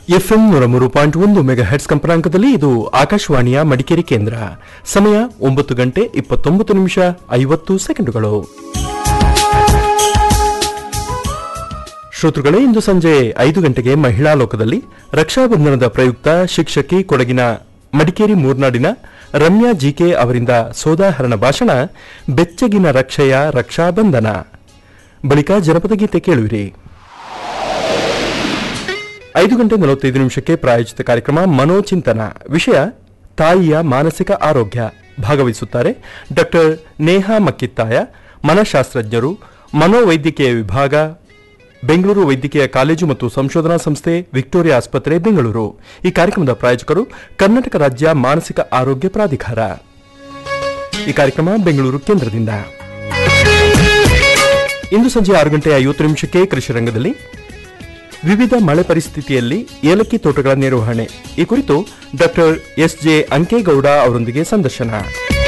FM ನೂರ ಮೂರು point ಒಂದು ಮೆಗಾ ಹೆಡ್ಸ್ ಕಂಪನಾಂಕದಲ್ಲಿ ಇದು ಆಕಾಶವಾಣಿಯ ಮಡಿಕೇರಿ ಕೇಂದ್ರ ಸಮಯ ಒಂಬತ್ತು ಗಂಟೆ ಇಪ್ಪತ್ತೊಂಬತ್ತು ನಿಮಿಷ ಐವತ್ತು ಸೆಕೆಂಡುಗಳು ಶ್ರೋತೃಗಳೇ ಇಂದು ಸಂಜೆ ಐದು ಗಂಟೆಗೆ ಮಹಿಳಾ ಲೋಕದಲ್ಲಿ ರಕ್ಷಾಬಂಧನದ ಪ್ರಯುಕ್ತ ಶಿಕ್ಷಕಿ ಕೊಡಗಿನ ಮಡಿಕೇರಿ ಮೂರ್ನಾಡಿನ ರಮ್ಯಾ ಜಿಕೆ ಅವರಿಂದ ಸೋದಾಹರಣ ಭಾಷಣ ಬೆಚ್ಚಗಿನ ರಕ್ಷೆಯ ರಕ್ಷಾಬಂಧನ ಬಳಿಕ ಜನಪದ ಗೀತೆ ಕೇಳುವಿರಿ ಐದು ಗಂಟೆ ನಲವತ್ತೈದು ನಿಮಿಷಕ್ಕೆ ಪ್ರಾಯೋಜಿತ ಕಾರ್ಯಕ್ರಮ ಮನೋಚಿಂತನ ವಿಷಯ ತಾಯಿಯ ಮಾನಸಿಕ ಆರೋಗ್ಯ ಭಾಗವಹಿಸುತ್ತಾರೆ ಡಾಕ್ಟರ್ ನೇಹಾ ಮಕ್ಕಿತ್ತಾಯ ಮನಃಶಾಸ್ತ್ರಜ್ಞರು ಮನೋವೈದ್ಯಕೀಯ ವಿಭಾಗ ಬೆಂಗಳೂರು ವೈದ್ಯಕೀಯ ಕಾಲೇಜು ಮತ್ತು ಸಂಶೋಧನಾ ಸಂಸ್ಥೆ ವಿಕ್ಟೋರಿಯಾ ಆಸ್ಪತ್ರೆ ಬೆಂಗಳೂರು ಈ ಕಾರ್ಯಕ್ರಮದ ಪ್ರಾಯೋಜಕರು ಕರ್ನಾಟಕ ರಾಜ್ಯ ಮಾನಸಿಕ ಆರೋಗ್ಯ ಪ್ರಾಧಿಕಾರ ಈ ಕಾರ್ಯಕ್ರಮ ಬೆಂಗಳೂರು ಕೇಂದ್ರದಿಂದ ಇಂದು ಸಂಜೆ ಆರು ಗಂಟೆ ಐವತ್ತು ನಿಮಿಷಕ್ಕೆ ಕೃಷಿ ರಂಗದಲ್ಲಿ ವಿವಿಧ ಮಳೆ ಪರಿಸ್ಥಿತಿಯಲ್ಲಿ ಏಲಕ್ಕಿ ತೋಟಗಳ ನಿರ್ವಹಣೆ ಈ ಕುರಿತು ಡಾಕ್ಟರ್ ಎಸ್ ಜೆ ಅಂಕೇಗೌಡ ಅವರೊಂದಿಗೆ ಸಂದರ್ಶನ